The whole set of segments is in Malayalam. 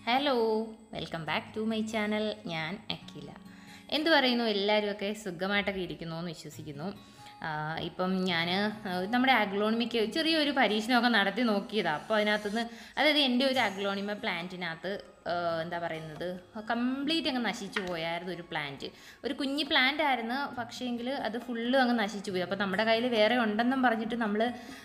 hello welcome back to my channel ഞാൻ അഖില എന്ത് പറയുന്നു എല്ലാവരും ഒക്കെ സുഖമായിട്ടൊക്കെ ഇരിക്കുന്നു എന്ന് വിശ്വസിക്കുന്നു ആ, ഇപ്പം ഞാൻ നമ്മുടെ അഗ്ലോണിമയ്ക്ക് ചെറിയൊരു പരീക്ഷണമൊക്കെ നടത്തി നോക്കിയതാണ് അപ്പോൾ അതിനകത്തുനിന്ന് അതായത് എൻ്റെ ഒരു അഗ്ലോണിമ പ്ലാന്റിനകത്ത് ആ, എന്താ പറയുന്നത് കംപ്ലീറ്റ് അങ്ങ് നശിച്ചു പോയായിരുന്നു ഒരു പ്ലാന്റ് ഒരു കുഞ്ഞി പ്ലാന്റ് ആയിരുന്നു പക്ഷേങ്കിൽ അത് ഫുള്ള് അങ്ങ് നശിച്ചു പോയി അപ്പോൾ നമ്മുടെ കയ്യിൽ വേറെ ഉണ്ടെന്നും പറഞ്ഞിട്ട് നമ്മൾ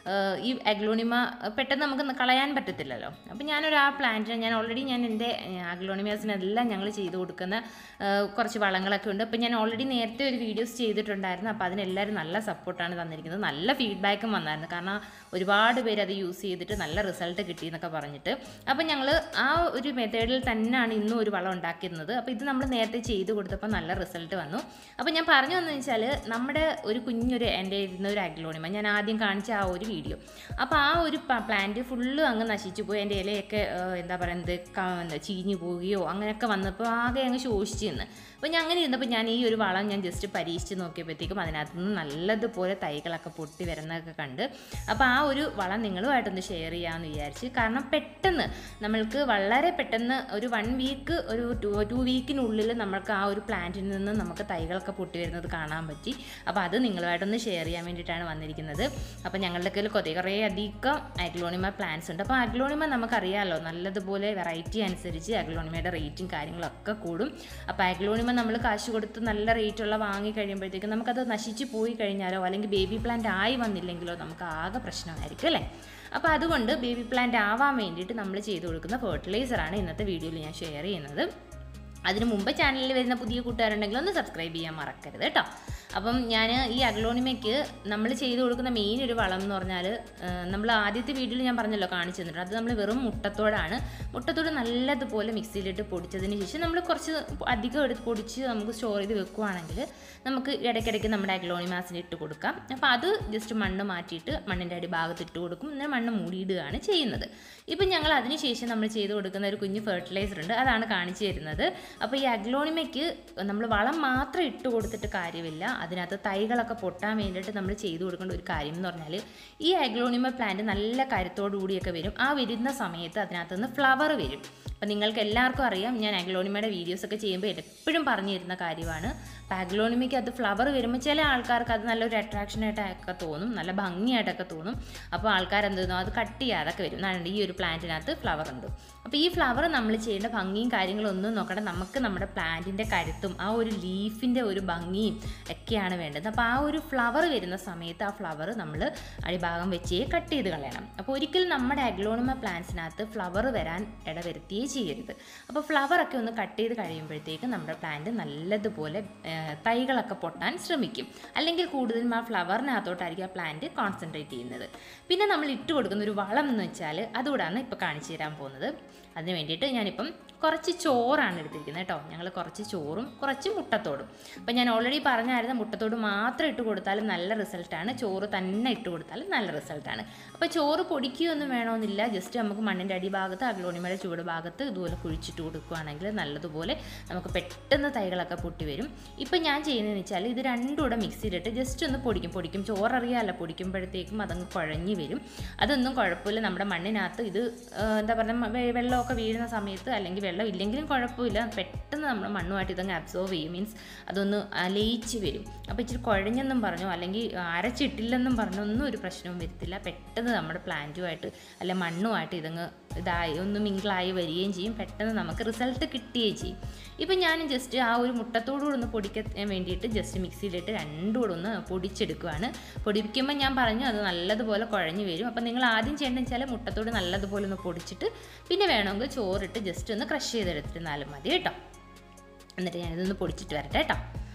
ഈ അഗ്ലോണിമ പെട്ടെന്ന് നമുക്ക് ന- കളയാൻ പറ്റത്തില്ലല്ലോ അപ്പോൾ ഞാനൊരു ആ പ്ലാന്റിന് ഞാൻ ഓൾറെഡി ഞാൻ എൻ്റെ അഗ്ലോണിമാസിനെല്ലാം ഞങ്ങൾ ചെയ്ത് കൊടുക്കുന്ന ആ, കുറച്ച് വളങ്ങളൊക്കെ ഉണ്ട് അപ്പോൾ ഞാൻ ഓൾറെഡി നേരത്തെ ഒരു വീഡിയോസ് ചെയ്തിട്ടുണ്ടായിരുന്നു അപ്പോൾ അതിനെല്ലാവരും നല്ല സപ്പോർട്ടാണ് തന്നിരിക്കുന്നത് നല്ല ഫീഡ്ബാക്കും വന്നായിരുന്നു കാരണം ഒരുപാട് പേര് അത് യൂസ് ചെയ്തിട്ട് നല്ല റിസൾട്ട് കിട്ടി എന്നൊക്കെ പറഞ്ഞിട്ട് അപ്പോൾ ഞങ്ങൾ ആ ഒരു മെത്തേഡിൽ തന്നെയാണ് ഇന്നും ഒരു വളം ഉണ്ടാക്കിയിരുന്നത് അപ്പോൾ ഇത് നമ്മൾ നേരത്തെ ചെയ്ത് കൊടുത്തപ്പോൾ നല്ല റിസൾട്ട് വന്നു അപ്പോൾ ഞാൻ പറഞ്ഞു വന്നതെന്ന് വെച്ചാൽ നമ്മുടെ ഒരു കുഞ്ഞൊരു എൻ്റെ ഇരുന്ന ഒരു അഗ്ലോണിമ ഞാൻ ആദ്യം കാണിച്ച ആ ഒരു വീഡിയോ അപ്പോൾ ആ ഒരു പ്ലാന്റ് ഫുള്ള് അങ്ങ് നശിച്ചു പോയി എൻ്റെ ഇലയൊക്കെ ആ, എന്താ പറയുന്നത് ക- എന്താ ചീഞ്ഞു പോവുകയോ അങ്ങനെയൊക്കെ വന്നപ്പോൾ ആകെ അങ്ങ് ശോഷിച്ച് നിന്ന് അപ്പോൾ ഞാൻ അങ്ങനെ ഇരുന്നപ്പോൾ ഞാൻ ഈ ഒരു വളം ഞാൻ ജസ്റ്റ് പരീക്ഷിച്ച് നോക്കിയപ്പോഴത്തേക്കും അതിനകത്ത് നിന്ന് നല്ലതുപോലെ തൈകളൊക്കെ പൊട്ടി വരുന്നതൊക്കെ കണ്ട് അപ്പോൾ ആ ഒരു വളം നിങ്ങളുമായിട്ടൊന്ന് ഷെയർ ചെയ്യാമെന്ന് വിചാരിച്ച് കാരണം പെട്ടെന്ന് നമ്മൾക്ക് വളരെ പെട്ടെന്ന് ഒരു വൺ വീക്ക് ഒരു ടു ടു വീക്കിനുള്ളിൽ നമുക്ക് ആ ഒരു പ്ലാന്റിൽ നിന്ന് നമുക്ക് തൈകളൊക്കെ പൊട്ടി വരുന്നത് കാണാൻ പറ്റി അപ്പോൾ അത് നിങ്ങളുമായിട്ടൊന്ന് ഷെയർ ചെയ്യാൻ വേണ്ടിയിട്ടാണ് വന്നിരിക്കുന്നത് അപ്പോൾ ഞങ്ങളുടെ കയ്യിൽ കൊതി കുറേ അധികം അഗ്ലോണിമ പ്ലാന്റ്സ് ഉണ്ട് അപ്പോൾ അഗ്ലോണിമ നമുക്കറിയാമല്ലോ നല്ലതുപോലെ വെറൈറ്റി അനുസരിച്ച് അഗ്ലോണിമയുടെ റേറ്റും കാര്യങ്ങളൊക്കെ കൂടും അപ്പോൾ അഗ്ലോണിമ നമ്മൾ കാശ് കൊടുത്ത് നല്ല റേറ്റുള്ള വാങ്ങി കഴിയുമ്പോഴത്തേക്കും നമുക്കത് നശിച്ച് പോയി കഴിഞ്ഞാലോ അല്ലെങ്കിൽ ബേബി പ്ലാന്റ് ആയി വന്നില്ലെങ്കിലോ നമുക്ക് ആകെ പ്രശ്നമായിരിക്കും അല്ലേ അപ്പോൾ അതുകൊണ്ട് ബേബി പ്ലാന്റ് ആവാൻ വേണ്ടിയിട്ട് നമ്മൾ ചെയ്ത് കൊടുക്കുന്ന ഫെർട്ടിലൈസറാണ് ഇന്നത്തെ വീഡിയോയിൽ ഞാൻ ഷെയർ ചെയ്യുന്നത് അതിന് മുമ്പ് ചാനലിൽ വരുന്ന പുതിയ കൂട്ടുകാരുണ്ടെങ്കിൽ ഒന്ന് സബ്സ്ക്രൈബ് ചെയ്യാൻ മറക്കരുത് കേട്ടോ അപ്പം ഞാൻ ഈ അഗ്ലോണിമയ്ക്ക് നമ്മൾ ചെയ്ത് കൊടുക്കുന്ന മെയിൻ ഒരു വളം എന്ന് പറഞ്ഞാൽ നമ്മൾ ആദ്യത്തെ വീഡിയോയിൽ ഞാൻ പറഞ്ഞല്ലോ കാണിച്ചു തന്നിട്ടുണ്ട് അത് നമ്മൾ വെറും മുട്ടത്തോടാണ് മുട്ടത്തോട് നല്ലതുപോലെ മിക്സിയിലിട്ട് പൊടിച്ചതിന് ശേഷം നമ്മൾ കുറച്ച് അധികം എടുത്ത് പൊടിച്ച് നമുക്ക് സ്റ്റോർ ചെയ്ത് വെക്കുവാണെങ്കിൽ നമുക്ക് ഇടയ്ക്കിടയ്ക്ക് നമ്മുടെ അഗ്ലോണിമാസിന് ഇട്ട് കൊടുക്കാം അപ്പോൾ അത് ജസ്റ്റ് മണ്ണ് മാറ്റിയിട്ട് മണ്ണിൻ്റെ അടിഭാഗത്ത് ഇട്ട് കൊടുക്കും എന്നിട്ട് മണ്ണ് മൂടിയിടുകയാണ് ചെയ്യുന്നത് ഇപ്പം ഞങ്ങൾ അതിന് ശേഷം നമ്മൾ ചെയ്ത് കൊടുക്കുന്ന ഒരു കുഞ്ഞ് ഫെർട്ടിലൈസർ ഉണ്ട് അതാണ് കാണിച്ചു തരുന്നത് അപ്പോൾ ഈ അഗ്ലോണിമയ്ക്ക് നമ്മൾ വളം മാത്രം ഇട്ട് കൊടുത്തിട്ട് കാര്യമില്ല അതിനകത്ത് തൈകളൊക്കെ പൊട്ടാൻ വേണ്ടിയിട്ട് നമ്മൾ ചെയ്തു കൊടുക്കേണ്ട ഒരു കാര്യം എന്ന് പറഞ്ഞാൽ ഈ അഗ്ലോണിമ പ്ലാന്റ് നല്ല കരുത്തോടു കൂടിയൊക്കെ വരും ആ വരുന്ന സമയത്ത് അതിനകത്ത് നിന്ന് ഫ്ലവർ വരും അപ്പം നിങ്ങൾക്ക് എല്ലാവർക്കും അറിയാം ഞാൻ അഗ്ലോണിമയുടെ വീഡിയോസ് ഒക്കെ ചെയ്യുമ്പോൾ എപ്പോഴും പറഞ്ഞു തരുന്ന കാര്യമാണ് അപ്പോൾ അഗ്ലോണിമയ്ക്ക് അത് ഫ്ലവർ വരുമ്പോൾ ചില ആൾക്കാർക്ക് അത് നല്ലൊരു അട്രാക്ഷനായിട്ടൊക്കെ തോന്നും നല്ല ഭംഗിയായിട്ടൊക്കെ തോന്നും അപ്പോൾ ആൾക്കാർ എന്ത് ചെയ്യുന്നു അത് കട്ട് ചെയ്യാതൊക്കെ വരും എന്നാണ് ഈ ഒരു പ്ലാന്റിനകത്ത് ഫ്ലവർ ഉണ്ട് അപ്പോൾ ഈ ഫ്ലവർ നമ്മൾ ചെയ്യേണ്ട ഭംഗിയും കാര്യങ്ങളും ഒന്നും നോക്കണ്ട നമുക്ക് നമ്മുടെ പ്ലാന്റിൻ്റെ കരുത്തും ആ ഒരു ലീഫിൻ്റെ ഒരു ഭംഗിയും ഒക്കെയാണ് വേണ്ടത് അപ്പോൾ ആ ഒരു ഫ്ലവർ വരുന്ന സമയത്ത് ആ ഫ്ലവർ നമ്മൾ അടിഭാഗം വെച്ചേ കട്ട് ചെയ്ത് കളയണം അപ്പോൾ ഒരിക്കലും നമ്മുടെ അഗ്ലോണിമ പ്ലാന്റ്സിനകത്ത് ഫ്ലവർ വരാൻ ഇടവരുത്തിയേ ചെയ്യരുത് അപ്പോൾ ഫ്ലവറൊക്കെ ഒന്ന് കട്ട് ചെയ്ത് കഴിയുമ്പോഴത്തേക്ക് നമ്മുടെ പ്ലാന്റ് നല്ലതുപോലെ ആ, തൈകളൊക്കെ പൊട്ടാൻ ശ്രമിക്കും അല്ലെങ്കിൽ കൂടുതലും ആ ഫ്ലവറിനകത്തോട്ടായിരിക്കും ആ പ്ലാന്റ് കോൺസെൻട്രേറ്റ് ചെയ്യുന്നത് പിന്നെ നമ്മൾ ഇട്ട് കൊടുക്കുന്ന ഒരു വളം എന്ന് വെച്ചാൽ അതുകൂടാണ് ഇപ്പോൾ കാണിച്ചു തരാൻ പോകുന്നത് അതിന് വേണ്ടിയിട്ട് ഞാനിപ്പം കുറച്ച് ചോറാണ് എടുത്തിരിക്കുന്നത് കേട്ടോ ഞങ്ങൾ കുറച്ച് ചോറും കുറച്ച് മുട്ടത്തോടും അപ്പം ഞാൻ ഓൾറെഡി പറഞ്ഞായിരുന്നു മുട്ടത്തോട് മാത്രം ഇട്ട് കൊടുത്താലും നല്ല റിസൾട്ടാണ് ചോറ് തന്നെ ഇട്ട് കൊടുത്താലും നല്ല റിസൾട്ടാണ് അപ്പോൾ ചോറ് പൊടിക്കുകയൊന്നും വേണമെന്നില്ല ജസ്റ്റ് നമുക്ക് മണ്ണിൻ്റെ അടിഭാഗത്ത് അഗ്ലോണിമയുടെ ചൂട് ഭാഗത്ത് ഇതുപോലെ കുഴിച്ചിട്ട് കൊടുക്കുകയാണെങ്കിൽ നല്ലതുപോലെ നമുക്ക് പെട്ടെന്ന് തൈകളൊക്കെ പൊട്ടി വരും ഇപ്പം ഞാൻ ചെയ്യുന്നതെന്ന് വെച്ചാൽ ഇത് രണ്ടും കൂടെ മിക്സിയിലിട്ട് ജസ്റ്റ് ഒന്ന് പൊടിക്കും പൊടിക്കും ചോററിയാമല്ലോ പൊടിക്കുമ്പോഴത്തേക്കും അതങ്ങ് കുഴഞ്ഞു വരും അതൊന്നും കുഴപ്പമില്ല നമ്മുടെ മണ്ണിനകത്ത് ഇത് ആ, എന്താ പറയുക വെള്ളമൊക്കെ വീഴുന്ന സമയത്ത് അല്ലെങ്കിൽ വെള്ളം ഇല്ലെങ്കിലും കുഴപ്പമില്ല പെട്ടെന്ന് നമ്മൾ മണ്ണുമായിട്ട് ഇതങ്ങ് അബ്സോർവ് ചെയ്യും മീൻസ് അതൊന്ന് ആ, ലയിച്ച് വരും അപ്പോൾ ഇച്ചിരി കുഴഞ്ഞെന്നും പറഞ്ഞു അല്ലെങ്കിൽ അരച്ചിട്ടില്ലെന്നും പറഞ്ഞു ഒന്നും ഒരു പ്രശ്നവും വരത്തില്ല പെട്ടെന്ന് നമ്മുടെ പ്ലാന്റുമായിട്ട് അല്ലെ മണ്ണുമായിട്ട് ഇതങ്ങ് ഇതായി ഒന്ന് മിങ്കിളായി വരികയും ചെയ്യും പെട്ടെന്ന് നമുക്ക് റിസൾട്ട് കിട്ടുകയും ചെയ്യും ഇപ്പം ഞാൻ ജസ്റ്റ് ആ ഒരു മുട്ടത്തോടുകൂടെ ഒന്ന് പൊടിക്കാൻ വേണ്ടിയിട്ട് ജസ്റ്റ് മിക്സിയിലിട്ട് രണ്ടും കൂടെ ഒന്ന് പൊടിച്ചെടുക്കുകയാണ് പൊടിക്കുമ്പോൾ ഞാൻ പറഞ്ഞു അത് നല്ലതുപോലെ കുഴഞ്ഞു വരും അപ്പം നിങ്ങൾ ആദ്യം ചെയ്യേണ്ടത് വെച്ചാൽ മുട്ടത്തോട് നല്ലതുപോലെ ഒന്ന് പൊടിച്ചിട്ട് പിന്നെ വേണമെങ്കിൽ ചോറിട്ട് ജസ്റ്റ് ഒന്ന് ക്രഷ് ചെയ്തെടുത്തിരുന്നാലും മതി കേട്ടോ എന്നിട്ട് ഞാനിതൊന്ന് പൊടിച്ചിട്ട് വരട്ടെ കേട്ടോ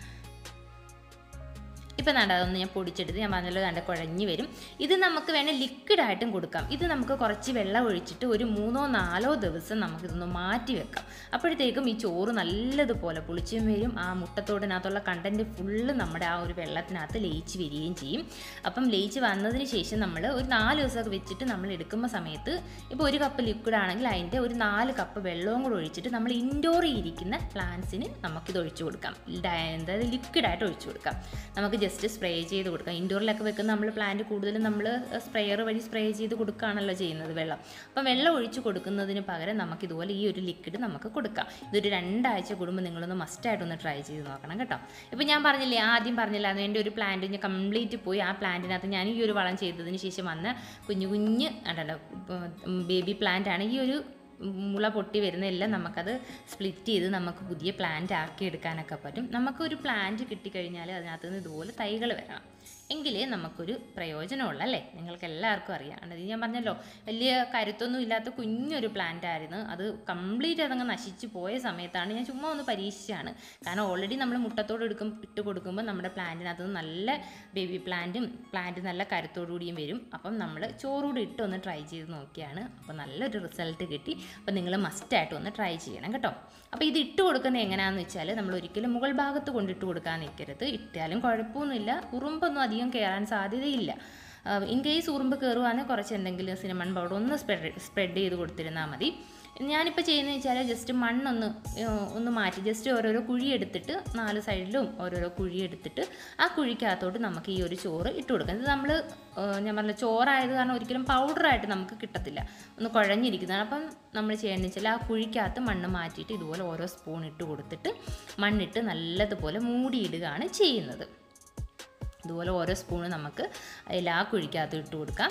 ഇപ്പം വേണ്ട അതൊന്ന് ഞാൻ പൊടിച്ചെടുത്ത് ഞാൻ പറഞ്ഞല്ലോ കണ്ട കുഴഞ്ഞ് വരും ഇത് നമുക്ക് വേണേൽ ലിക്വിഡായിട്ടും കൊടുക്കാം ഇത് നമുക്ക് കുറച്ച് വെള്ളം ഒഴിച്ചിട്ട് ഒരു മൂന്നോ നാലോ ദിവസം നമുക്കിതൊന്ന് മാറ്റി വെക്കാം അപ്പോഴത്തേക്കും ഈ ചോറ് നല്ലതുപോലെ പുളിച്ചും വരും ആ മുട്ടത്തോടിനകത്തുള്ള കണ്ടൻറ്റ് ഫുള്ള് നമ്മുടെ ആ ഒരു വെള്ളത്തിനകത്ത് ലയിച്ച് വരികയും ചെയ്യും അപ്പം ലയിച്ച് വന്നതിന് ശേഷം നമ്മൾ ഒരു നാല് ദിവസമൊക്കെ വെച്ചിട്ട് നമ്മൾ എടുക്കുന്ന സമയത്ത് ഇപ്പോൾ ഒരു കപ്പ് ലിക്വിഡ് ആണെങ്കിൽ അതിൻ്റെ ഒരു നാല് കപ്പ് വെള്ളവും കൂടെ ഒഴിച്ചിട്ട് നമ്മൾ ഇൻഡോറിൽ ഇരിക്കുന്ന പ്ലാന്റ്സിന് നമുക്കിത് ഒഴിച്ചു കൊടുക്കാം ഡയ- അതായത് ലിക്വിഡായിട്ട് ഒഴിച്ചു കൊടുക്കാം നമുക്ക് ജസ്റ്റ് സ്പ്രേ ചെയ്ത് കൊടുക്കുക ഇൻഡോറിലൊക്കെ വെക്കുന്ന നമ്മൾ പ്ലാന്റ് കൂടുതലും നമ്മൾ സ്പ്രെയർ വഴി സ്പ്രേ ചെയ്ത് കൊടുക്കുകയാണല്ലോ ചെയ്യുന്നത് വെള്ളം അപ്പം വെള്ളം ഒഴിച്ച് കൊടുക്കുന്നതിന് പകരം നമുക്ക് ഇതുപോലെ ഈ ഒരു ലിക്വിഡ് നമുക്ക് കൊടുക്കാം ഇതൊരു രണ്ടാഴ്ച കൂടുമ്പോൾ നിങ്ങളൊന്ന് മസ്റ്റായിട്ടൊന്ന് ട്രൈ ചെയ്ത് നോക്കണം കേട്ടോ ഇപ്പം ഞാൻ പറഞ്ഞില്ലേ ആദ്യം പറഞ്ഞില്ലായിരുന്നു എൻ്റെ ഒരു പ്ലാന്റ് ഞാൻ കംപ്ലീറ്റ് പോയി ആ പ്ലാന്റിനകത്ത് ഞാൻ ഈ ഒരു വളം ചെയ്തതിന് ശേഷം വന്ന കുഞ്ഞു കുഞ്ഞ് ഉണ്ടല്ലോ ബേബി പ്ലാന്റ് ആണ് ഈ ഒരു മുള പൊട്ടി വരുന്ന എല്ലാം നമുക്കത് സ്പ്ലിറ്റ് ചെയ്ത് നമുക്ക് പുതിയ പ്ലാന്റ് ആക്കി എടുക്കാനൊക്കെ പറ്റും നമുക്കൊരു പ്ലാന്റ് കിട്ടിക്കഴിഞ്ഞാൽ അതിനകത്ത് നിന്ന് ഇതുപോലെ തൈകൾ വരണം എങ്കിലേ നമുക്കൊരു പ്രയോജനമുള്ള അല്ലേ നിങ്ങൾക്ക് എല്ലാവർക്കും അറിയാം അത് ഞാൻ പറഞ്ഞല്ലോ വലിയ കരുത്തൊന്നും ഇല്ലാത്ത കുഞ്ഞൊരു പ്ലാന്റ് ആയിരുന്നു അത് കംപ്ലീറ്റ് അതങ്ങ് നശിച്ചു പോയ സമയത്താണ് ഞാൻ ചുമ്മാ ഒന്ന് പരീക്ഷിച്ചാണ് കാരണം ഓൾറെഡി നമ്മൾ മുട്ടത്തോട് എടുക്കും ഇട്ട് കൊടുക്കുമ്പോൾ നമ്മുടെ പ്ലാന്റിനകത്ത് നിന്ന് നല്ല ബേബി പ്ലാന്റും പ്ലാന്റ് നല്ല കരുത്തോടുകൂടിയും വരും അപ്പം നമ്മൾ ചോറൂടെ ഇട്ട് ഒന്ന് ട്രൈ ചെയ്ത് നോക്കിയാണ് അപ്പോൾ നല്ലൊരു റിസൾട്ട് കിട്ടി അപ്പോൾ നിങ്ങൾ മസ്റ്റായിട്ട് ഒന്ന് ട്രൈ ചെയ്യണം കേട്ടോ അപ്പോൾ ഇത് ഇട്ട് കൊടുക്കുന്നത് എങ്ങനെയാണെന്ന് വെച്ചാൽ നമ്മൾ ഒരിക്കലും മുകൾ ഭാഗത്ത് കൊണ്ടിട്ട് കൊടുക്കാൻ നിൽക്കരുത് ഇട്ടാലും കുഴപ്പമൊന്നുമില്ല ഉറുമ്പൊന്നും അധികം കയറാൻ സാധ്യതയില്ല ഇൻ കേസ് ഉറുമ്പ് കയറുവാണെങ്കിൽ കുറച്ച് എന്തെങ്കിലും സിനമൺ പൗഡർ ഒന്ന് സ്പ്രെഡ് സ്പ്രെഡ് ചെയ്ത് കൊടുത്തിരുന്നാൽ മതി ഞാനിപ്പോൾ ചെയ്യുന്നത് വെച്ചാൽ ജസ്റ്റ് മണ്ണൊന്ന് ഏഹ്, ഒന്ന് മാറ്റി ജസ്റ്റ് ഓരോരോ കുഴി എടുത്തിട്ട് നാല് സൈഡിലും ഓരോരോ കുഴി എടുത്തിട്ട് ആ കുഴിക്കകത്തോട്ട് നമുക്ക് ഈ ഒരു ചോറ് ഇട്ട് കൊടുക്കാം ഇത് നമ്മൾ ഞാൻ പറഞ്ഞ ചോറായത് കാരണം ഒരിക്കലും പൗഡറായിട്ട് നമുക്ക് കിട്ടത്തില്ല ഒന്ന് കുഴഞ്ഞിരിക്കുന്നതാണ് അപ്പം നമ്മൾ ചെയ്യേണ്ടത് വെച്ചാൽ ആ കുഴിക്കകത്ത് മണ്ണ് മാറ്റിയിട്ട് ഇതുപോലെ ഓരോ സ്പൂൺ ഇട്ട് കൊടുത്തിട്ട് മണ്ണിട്ട് നല്ലതുപോലെ മൂടിയിടുകയാണ് ചെയ്യുന്നത് ഇതുപോലെ ഓരോ സ്പൂണ് നമുക്ക് എല്ലാ കുഴിക്കകത്ത് ഇട്ട് കൊടുക്കാം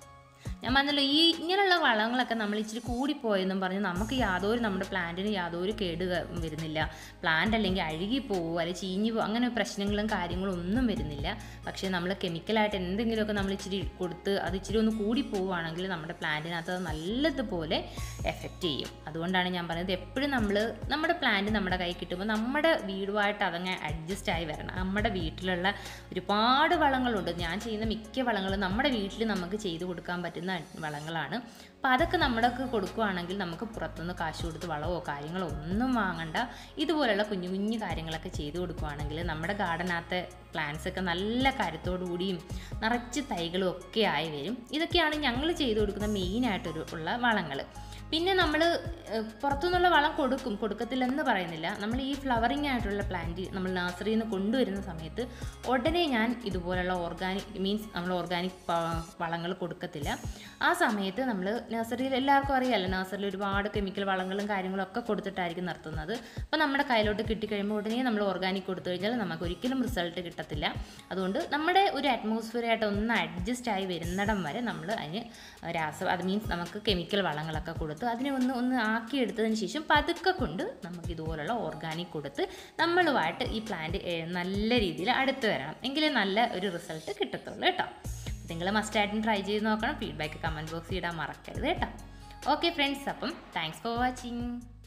ഞാൻ പറഞ്ഞല്ലോ ഈ ഇങ്ങനെയുള്ള വളങ്ങളൊക്കെ നമ്മൾ ഇച്ചിരി കൂടിപ്പോയെന്നും പറഞ്ഞ് നമുക്ക് യാതൊരു നമ്മുടെ പ്ലാന്റിന് യാതൊരു കേട് ക- വരുന്നില്ല പ്ലാന്റ് അല്ലെങ്കിൽ അഴുകി പോവുക അല്ലെങ്കിൽ ചീഞ്ഞു പോകുക അങ്ങനെ പ്രശ്നങ്ങളും കാര്യങ്ങളും ഒന്നും വരുന്നില്ല പക്ഷേ നമ്മൾ കെമിക്കലായിട്ട് എന്തെങ്കിലുമൊക്കെ നമ്മൾ ഇച്ചിരി കൊടുത്ത് അത് ഇച്ചിരി ഒന്ന് കൂടി പോവുകയാണെങ്കിൽ നമ്മുടെ പ്ലാന്റിനകത്ത് അത് നല്ലതുപോലെ എഫക്റ്റ് ചെയ്യും അതുകൊണ്ടാണ് ഞാൻ പറയുന്നത് എപ്പോഴും നമ്മൾ നമ്മുടെ പ്ലാന്റ് നമ്മുടെ കൈ കിട്ടുമ്പോൾ നമ്മുടെ വീടുമായിട്ട് അതങ്ങ് അഡ്ജസ്റ്റ് ആയി വരണം നമ്മുടെ വീട്ടിലുള്ള ഒരുപാട് വളങ്ങളുണ്ട് ഞാൻ ചെയ്യുന്ന മിക്ക വളങ്ങളും നമ്മുടെ വീട്ടിൽ നമുക്ക് ചെയ്തു കൊടുക്കാൻ പറ്റുന്ന വളങ്ങളാണ് അപ്പോൾ അതൊക്കെ നമ്മുടെയൊക്കെ കൊടുക്കുകയാണെങ്കിൽ നമുക്ക് പുറത്തുനിന്ന് കാശ് കൊടുത്ത് വളമോ കാര്യങ്ങളോ ഒന്നും വാങ്ങണ്ട ഇതുപോലുള്ള കുഞ്ഞു കുഞ്ഞു കാര്യങ്ങളൊക്കെ ചെയ്തു കൊടുക്കുകയാണെങ്കിൽ നമ്മുടെ ഗാർഡനകത്തെ പ്ലാന്റ്സ് ഒക്കെ നല്ല കരുത്തോടു കൂടിയും നിറച്ച് തൈകളും ഒക്കെ ആയി വരും ഇതൊക്കെയാണ് ഞങ്ങൾ ചെയ്തു കൊടുക്കുന്ന മെയിനായിട്ടൊരു ഉള്ള വളങ്ങൾ പിന്നെ നമ്മൾ പുറത്തുനിന്നുള്ള വളം കൊടുക്കും കൊടുക്കത്തില്ലെന്ന് പറയുന്നില്ല നമ്മൾ ഈ ഫ്ലവറിങ് ആയിട്ടുള്ള പ്ലാന്റ് നമ്മൾ നഴ്സറിയിൽ നിന്ന് കൊണ്ടുവരുന്ന സമയത്ത് ഉടനെ ഞാൻ ഇതുപോലുള്ള ഓർഗാനിക് മീൻസ് നമ്മൾ ഓർഗാനിക് വളങ്ങൾ കൊടുക്കത്തില്ല ആ സമയത്ത് നമ്മൾ നഴ്സറിയിൽ എല്ലാവർക്കും അറിയാമല്ലോ നഴ്സറിയിൽ ഒരുപാട് കെമിക്കൽ വളങ്ങളും കാര്യങ്ങളും ഒക്കെ കൊടുത്തിട്ടായിരിക്കും നിർത്തുന്നത് അപ്പോൾ നമ്മുടെ കയ്യിലോട്ട് കിട്ടിക്കഴിയുമ്പോൾ ഉടനെ നമ്മൾ ഓർഗാനിക് കൊടുത്തു കഴിഞ്ഞാൽ നമുക്ക് ഒരിക്കലും റിസൾട്ട് കിട്ടത്തില്ല അതുകൊണ്ട് നമ്മുടെ ഒരു അറ്റ്മോസ്ഫിയറായിട്ട് ഒന്ന് അഡ്ജസ്റ്റ് ആയി വരുന്നിടം വരെ നമ്മൾ അതിന് രാസ അത് മീൻസ് നമുക്ക് കെമിക്കൽ വളങ്ങളൊക്കെ കൊടുത്ത് അതിനെ ഒന്ന് ഒന്ന് ആക്കിയെടുത്തതിന് ശേഷം പതുക്കെ കൊണ്ട് നമുക്ക് ഇതുപോലുള്ള ഓർഗാനിക് കൊടുത്ത് നമ്മളുമായിട്ട് ഈ പ്ലാന്റ് നല്ല രീതിയിൽ അടുത്ത് വരണം എങ്കിലേ നല്ല ഒരു റിസൾട്ട് കിട്ടത്തുള്ളൂ കേട്ടോ നിങ്ങൾ മസ്റ്റായിട്ടും ട്രൈ ചെയ്ത് നോക്കണം ഫീഡ്ബാക്ക് കമൻറ്റ് ബോക്സിൽ ഇടാൻ മറക്കരുത് കേട്ടോ ഓക്കെ ഫ്രണ്ട്സ് അപ്പം താങ്ക്സ് ഫോർ വാച്ചിങ്